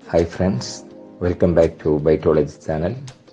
Hi friends, welcome back to Bytology channel.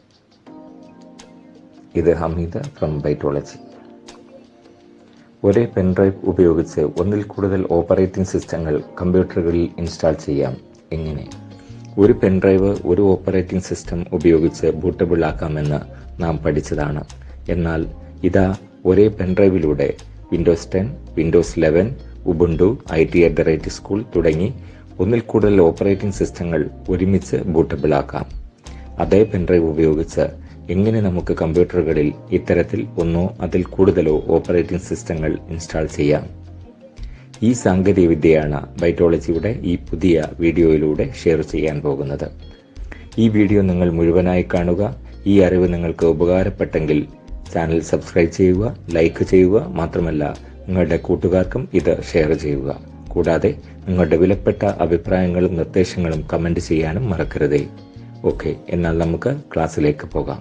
ഇത് Hameeda from ബൈറ്റോളജി ഒരേ pen drive ഉപയോഗിച്ച് ഒന്നിൽ കൂടുതൽ ഓപ്പറേറ്റിംഗ് സിസ്റ്റങ്ങൾ കമ്പ്യൂട്ടറുകളിൽ ഇൻസ്റ്റാൾ ചെയ്യാം എങ്ങനെ ഒരു പെൻഡ്രൈവ് ഒരു ഓപ്പറേറ്റിംഗ് സിസ്റ്റം ഉപയോഗിച്ച് ബൂട്ടബിൾ ആക്കാമെന്ന് നാം പഠിച്ചതാണ് എന്നാൽ ഇതാ ഒരേ പെൻഡ്രൈവിലൂടെ Windows ten Windows eleven Ubuntu I T at the rate school തുടങ്ങി ഒന്നിൽ കൂടുതൽ ഓപ്പറേറ്റിംഗ് സിസ്റ്റങ്ങൾ ഒരുമിച്ച് ബൂട്ടബിൾ ആക്കാം അതേ പെൻഡ്രൈവ് ഉപയോഗിച്ച് എങ്ങനെ നമുക്ക് കമ്പ്യൂട്ടറുകളിൽ ഇത്തരത്തിൽ ഒന്നോ അതിൽ കൂടുതലോ ഓപ്പറേറ്റിംഗ് സിസ്റ്റങ്ങൾ ഇൻസ്റ്റാൾ ചെയ്യാം ഈ സാങ്കേതിക വിദ്യയാണ് ബൈറ്റോളജിയുടെ ഈ പുതിയ വീഡിയോയിലൂടെ ഷെയർ ചെയ്യാൻ പോകുന്നത് ഈ വീഡിയോ നിങ്ങൾ മുഴുവനായി കാണുക ഈ അറിവ് നിങ്ങൾക്ക് ഉപകാരപ്പെട്ടെങ്കിൽ ചാനൽ സബ്സ്ക്രൈബ് ചെയ്യുക ലൈക്ക് ചെയ്യുക മാത്രമല്ല നിങ്ങളുടെ കൂട്ടുകാർക്കും ഇത് ഷെയർ ചെയ്യുക കൂടാതെ നിങ്ങളുടെ വിലപ്പെട്ട അഭിപ്രായങ്ങളും നിർദ്ദേശങ്ങളും കമന്റ് ചെയ്യാനും മറക്കരുതേ ഓക്കെ എന്നാൽ നമുക്ക് ക്ലാസ്സിലേക്ക് പോകാം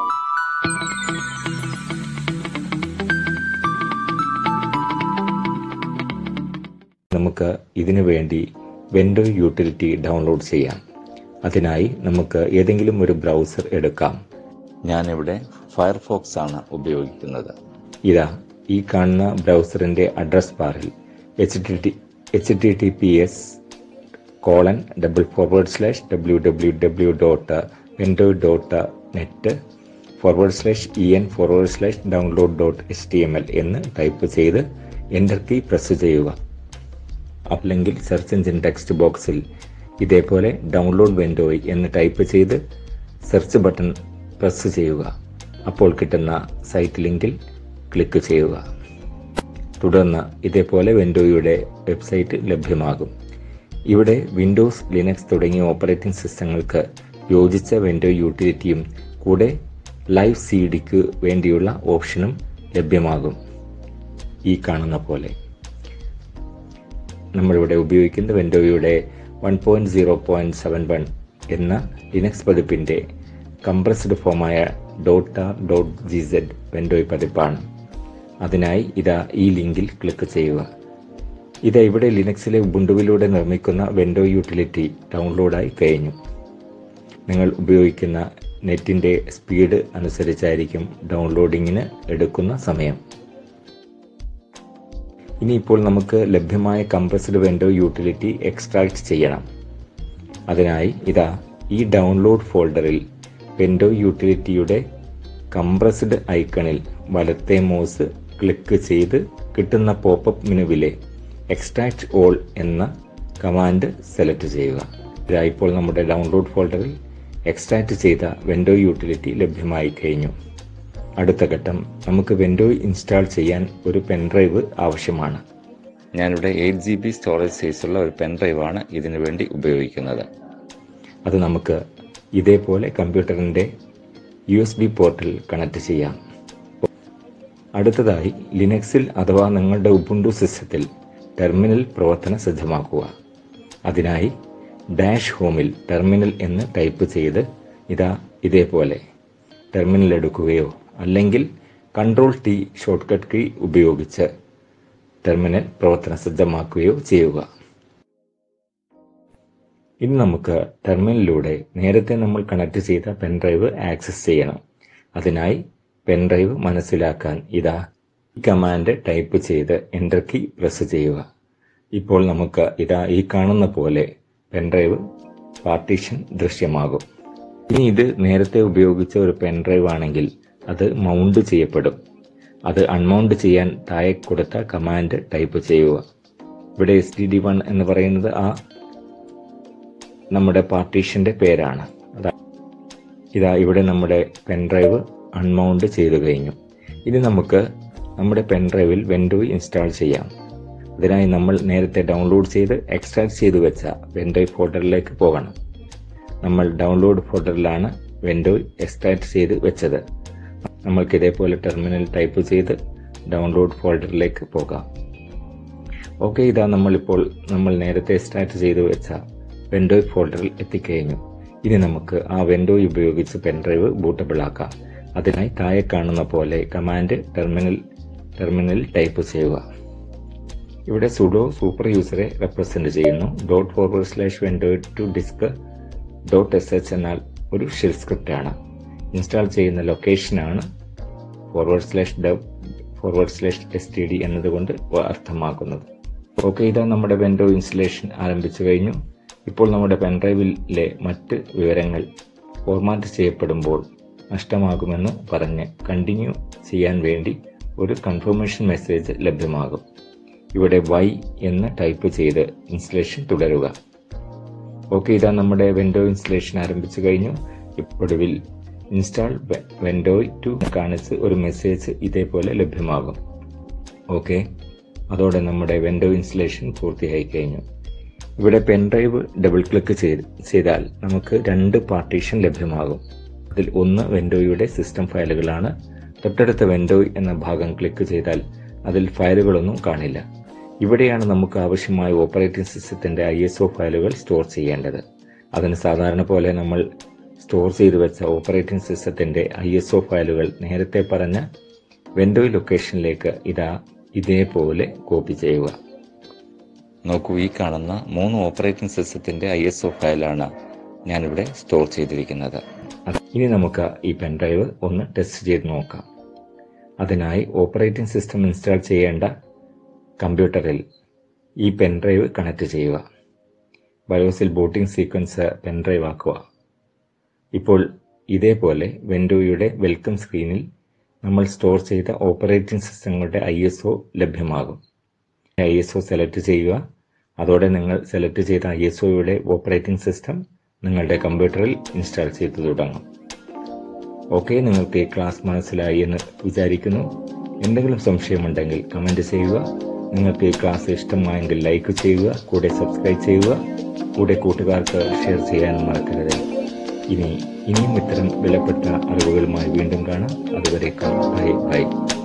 നമുക്ക് ഇതിനു വേണ്ടി വെൻഡോ യൂട്ടിലിറ്റി ഡൗൺലോഡ് ചെയ്യാം അതിനായി നമുക്ക് ഏതെങ്കിലും ഒരു ബ്രൗസർ എടുക്കാം ഞാനിവിടെ ഫയർഫോക്സ് ആണ് ഉപയോഗിക്കുന്നത് ഇതാ ഈ കാണുന്ന ബ്രൗസറിന്റെ അഡ്രസ് ബാറിൽ H T T H T T P S colon double forward slash W W W dot Ventoy dot net forward slash E N forward slash download dot H T M L എന്ന് type ചെയ്ത് enter key press ചെയ്യുക അല്ലെങ്കിൽ search engine text ബോക്സിൽ ഇതേപോലെ download വെൻഡോയ് എന്ന് type ചെയ്ത് search button press ചെയ്യുക അപ്പോൾ കിട്ടുന്ന സൈറ്റ് ലിങ്കിൽ ക്ലിക്ക് ചെയ്യുക തുടർന്ന് ഇതേപോലെ വെൻഡോയുടെ വെബ്സൈറ്റ് ലഭ്യമാകും ഇവിടെ വിൻഡോസ് ലിനക്സ് തുടങ്ങിയ ഓപ്പറേറ്റിംഗ് സിസ്റ്റങ്ങൾക്ക് യോജിച്ച വെൻഡോ യൂട്ടിലിറ്റിയും കൂടെ ലൈവ് സി ഡിക്ക് വേണ്ടിയുള്ള ഓപ്ഷനും ലഭ്യമാകും ഈ കാണുന്ന പോലെ നമ്മളിവിടെ ഉപയോഗിക്കുന്ന വെൻഡോയുടെ one point zero point seven one എന്ന ലിനക്സ് പതിപ്പിൻ്റെ കംപ്രസ്ഡ് ഫോമായ ഡോട്ട ഡോട്ട് ജി സെഡ് വെൻഡോയ് പതിപ്പാണ് അതിനായി ഇതാ ഈ ലിങ്കിൽ ക്ലിക്ക് ചെയ്യുക ഇത് ഇവിടെ ലിനക്സിലെ ഉബുണ്ടുവിലൂടെ നിർമ്മിക്കുന്ന വെൻഡോ യൂട്ടിലിറ്റി ഡൗൺലോഡായി കഴിഞ്ഞു നിങ്ങൾ ഉപയോഗിക്കുന്ന നെറ്റിൻ്റെ സ്പീഡ് അനുസരിച്ചായിരിക്കും ഡൗൺലോഡിങ്ങിന് എടുക്കുന്ന സമയം ഇനിയിപ്പോൾ നമുക്ക് ലഭ്യമായ കംപ്രസ്ഡ് വെൻഡോ യൂട്ടിലിറ്റി എക്സ്ട്രാക്ട് ചെയ്യണം അതിനായി ഇതാ ഈ ഡൗൺലോഡ് ഫോൾഡറിൽ വെൻഡോ യൂട്ടിലിറ്റിയുടെ കംപ്രസ്ഡ് ഐക്കണിൽ വലത്തെ മൗസ് ക്ലിക്ക് ചെയ്ത് കിട്ടുന്ന പോപ്പപ്പ് മെനുവിലെ എക്സ്ട്രാക്ട് ഓൾ എന്ന കമാൻഡ് സെലക്ട് ചെയ്യുക ഇതാ ഇപ്പോൾ നമ്മുടെ ഡൗൺലോഡ് ഫോൾഡറിൽ എക്സ്ട്രാക്ട് ചെയ്ത വെൻഡോ യൂട്ടിലിറ്റി ലഭ്യമായി കഴിഞ്ഞു അടുത്ത ഘട്ടം നമുക്ക് വെൻഡോ ഇൻസ്റ്റാൾ ചെയ്യാൻ ഒരു പെൻഡ്രൈവ് ആവശ്യമാണ് ഞാനിവിടെ എയ്റ്റ് ജി ബി സ്റ്റോറേജ് സൈസുള്ള ഒരു പെൻഡ്രൈവാണ് ഇതിനു വേണ്ടി ഉപയോഗിക്കുന്നത് അത് നമുക്ക് ഇതേപോലെ കമ്പ്യൂട്ടറിൻ്റെ യു എസ് ബി പോർട്ടിൽ കണക്ട് ചെയ്യാം അടുത്തതായി ലിനക്സിൽ അഥവാ നിങ്ങളുടെ ഉബുണ്ടു സിസ്റ്റത്തിൽ ടെർമിനൽ പ്രവർത്തന സജ്ജമാക്കുക അതിനായി ഡാഷ് ഹോമിൽ ടെർമിനൽ എന്ന് ടൈപ്പ് ചെയ്ത് ഇതാ ഇതേപോലെ ടെർമിനൽ എടുക്കുകയോ അല്ലെങ്കിൽ control T shortcut key ഉപയോഗിച്ച് ടെർമിനൽ പ്രവർത്തന സജ്ജമാക്കുകയോ ചെയ്യുക ഇനി നമുക്ക് ടെർമിനലിലൂടെ നേരത്തെ നമ്മൾ കണക്ട് ചെയ്ത പെൻഡ്രൈവ് ആക്സസ് ചെയ്യണം അതിനായി പെൻഡ്രൈവ് മനസ്സിലാക്കാൻ ഇതാ ഈ കമാൻഡ് ടൈപ്പ് ചെയ്ത് എൻ്റർ കീ പ്രസ് ചെയ്യുക ഇപ്പോൾ നമുക്ക് ഇതാ ഈ കാണുന്ന പോലെ പെൻഡ്രൈവ് പാർട്ടീഷൻ ദൃശ്യമാകും ഇനി ഇത് നേരത്തെ ഉപയോഗിച്ച ഒരു പെൻഡ്രൈവ് ആണെങ്കിൽ അത് മൗണ്ട് ചെയ്യപ്പെടും അത് അൺമൗണ്ട് ചെയ്യാൻ താഴെ കൊടുത്ത കമാൻഡ് ടൈപ്പ് ചെയ്യുക ഇവിടെ എസ് ഡി ഡി വൺ എന്ന് പറയുന്നത് ആ നമ്മുടെ പാർട്ടീഷന്റെ പേരാണ് അതാ ഇതാ ഇവിടെ നമ്മുടെ പെൻഡ്രൈവ് അൺമൗണ്ട് ചെയ്തു കഴിഞ്ഞു ഇനി നമുക്ക് നമ്മുടെ പെൻഡ്രൈവിൽ വെൻഡോ ഇൻസ്റ്റാൾ ചെയ്യാം അതിനായി നമ്മൾ നേരത്തെ ഡൗൺലോഡ് ചെയ്ത് എക്സ്ട്രാക്ട് ചെയ്തു വെച്ച വെൻഡോ ഫോൾഡറിലേക്ക് പോകണം നമ്മൾ ഡൗൺലോഡ് ഫോൾഡറിലാണ് വെൻഡോ എക്സ്ട്രാക്ട് ചെയ്ത് വെച്ചത് നമ്മൾക്ക് ഇതേപോലെ ടെർമിനൽ ടൈപ്പ് ചെയ്ത് ഡൗൺലോഡ് ഫോൾഡറിലേക്ക് പോകാം ഓക്കെ ഇതാ നമ്മളിപ്പോൾ നമ്മൾ നേരത്തെ എക്സ്ട്രാക്ട് ചെയ്തു വെച്ച വെൻഡോ ഫോൾഡറിൽ എത്തിക്കഴിഞ്ഞു ഇനി നമുക്ക് ആ വെൻഡോ ഉപയോഗിച്ച് പെൻഡ്രൈവ് ബൂട്ടബിൾ ആക്കാം അതിനായി താഴെ കാണുന്ന പോലെ കമാൻഡ് ടെർമിനൽ ടെർമിനൽ ടൈപ്പ് ചെയ്യുക ഇവിടെ സുഡോ സൂപ്പർ യൂസറെ റെപ്രസെന്റ് ചെയ്യുന്നു dot forward slash Ventoy two disk dot S H എന്നാൽ ഒരു ഷെൽ സ്ക്രിപ്റ്റ് ആണ് ഇൻസ്റ്റാൾ ചെയ്യുന്ന ലൊക്കേഷനാണ് forward slash dev forward slash S T D എന്നതുകൊണ്ട് അർത്ഥമാക്കുന്നത് ഓക്കെ ഇതാ നമ്മുടെ വെൻഡോ ഇൻസ്റ്റലേഷൻ ആരംഭിച്ചു കഴിഞ്ഞു ഇപ്പോൾ നമ്മുടെ പെൻഡ്രൈവിലെ മറ്റ് വിവരങ്ങൾ ഫോർമാറ്റ് ചെയ്യപ്പെടുമ്പോൾ നഷ്ടമാകുമെന്ന് പറഞ്ഞ് കണ്ടിന്യൂ ചെയ്യാൻ വേണ്ടി ഒരു കൺഫർമേഷൻ മെസ്സേജ് ലഭ്യമാകും ഇവിടെ വൈ എന്ന് ടൈപ്പ് ചെയ്ത് ഇൻസ്റ്റലേഷൻ തുടരുക ഓക്കെ ഇതാ നമ്മുടെ വെൻഡോ ഇൻസ്റ്റലേഷൻ ആരംഭിച്ചു കഴിഞ്ഞു ഒടുവിൽ ഇൻസ്റ്റാൾ വെൻഡോയ് ടു കാണിച്ച് ഒരു മെസ്സേജ് ഇതേപോലെ ലഭ്യമാകും ഓക്കെ അതോടെ നമ്മുടെ വെൻഡോ ഇൻസ്റ്റലേഷൻ പൂർത്തിയായി കഴിഞ്ഞു ഇവിടെ പെൻഡ്രൈവ് ഡബിൾ ക്ലിക്ക് ചെയ്താൽ നമുക്ക് രണ്ട് പാർട്ടീഷൻ ലഭ്യമാകും അതിൽ ഒന്ന് വെൻഡോയുടെ സിസ്റ്റം ഫയലുകളാണ് തൊട്ടടുത്ത വെൻഡോയ് എന്ന ഭാഗം ക്ലിക്ക് ചെയ്താൽ അതിൽ ഫയലുകളൊന്നും കാണില്ല ഇവിടെയാണ് നമുക്ക് ആവശ്യമായ ഓപ്പറേറ്റിംഗ് സിസ്റ്റത്തിന്റെ ഐ എസ് ഒ ഫയലുകൾ സ്റ്റോർ ചെയ്യേണ്ടത് അതിന് സാധാരണ പോലെ നമ്മൾ സ്റ്റോർ ചെയ്തു വെച്ച ഓപ്പറേറ്റിംഗ് സിസ്റ്റത്തിന്റെ ഐ എസ് ഒ ഫയലുകൾ നേരത്തെ പറഞ്ഞ വെൻഡോയ് ലൊക്കേഷനിലേക്ക് ഇതാ ഇതേപോലെ കോപ്പി ചെയ്യുക നോക്കൂ ഈ കാണുന്ന മൂന്ന് ഓപ്പറേറ്റിംഗ് സിസ്റ്റത്തിന്റെ ഐ എസ് ഒ ഫയലാണ് ഞാനിവിടെ സ്റ്റോർ ചെയ്തിരിക്കുന്നത് ഇനി നമുക്ക് ഈ പെൻഡ്രൈവ് ഒന്ന് ടെസ്റ്റ് ചെയ്ത് നോക്കാം അതിനായി ഓപ്പറേറ്റിംഗ് സിസ്റ്റം ഇൻസ്റ്റാൾ ചെയ്യേണ്ട കമ്പ്യൂട്ടറിൽ ഈ പെൻഡ്രൈവ് കണക്ട് ചെയ്യുക ബയോസിൽ ബൂട്ടിംഗ് സീക്വൻസ് പെൻഡ്രൈവ് ആക്കുക ഇപ്പോൾ ഇതേപോലെ വെൻഡോയുടെ വെൽക്കം സ്ക്രീനിൽ നമ്മൾ സ്റ്റോർ ചെയ്ത ഓപ്പറേറ്റിംഗ് സിസ്റ്റങ്ങളുടെ ഐ എസ് ഒ ലഭ്യമാകും ഐ എസ് ഒ സെലക്ട് ചെയ്യുക അതോടെ നിങ്ങൾ സെലക്ട് ചെയ്ത ഐ എസ് ഒയുടെ ഓപ്പറേറ്റിംഗ് സിസ്റ്റം നിങ്ങളുടെ കമ്പ്യൂട്ടറിൽ ഇൻസ്റ്റാൾ ചെയ്തു തുടങ്ങും ഓക്കെ നിങ്ങൾക്ക് ഈ ക്ലാസ് മനസ്സിലായി എന്ന് വിചാരിക്കുന്നു എന്തെങ്കിലും സംശയമുണ്ടെങ്കിൽ കമൻറ്റ് ചെയ്യുക നിങ്ങൾക്ക് ഈ ക്ലാസ് ഇഷ്ടമായെങ്കിൽ ലൈക്ക് ചെയ്യുക കൂടെ സബ്സ്ക്രൈബ് ചെയ്യുക കൂടെ കൂട്ടുകാർക്ക് ഷെയർ ചെയ്യാനും മറക്കരുത് ഇനി ഇനിയും ഇത്തരം വിലപ്പെട്ട അറിവുകളുമായി വീണ്ടും കാണാം അതുവരേക്കും ബൈ ബൈ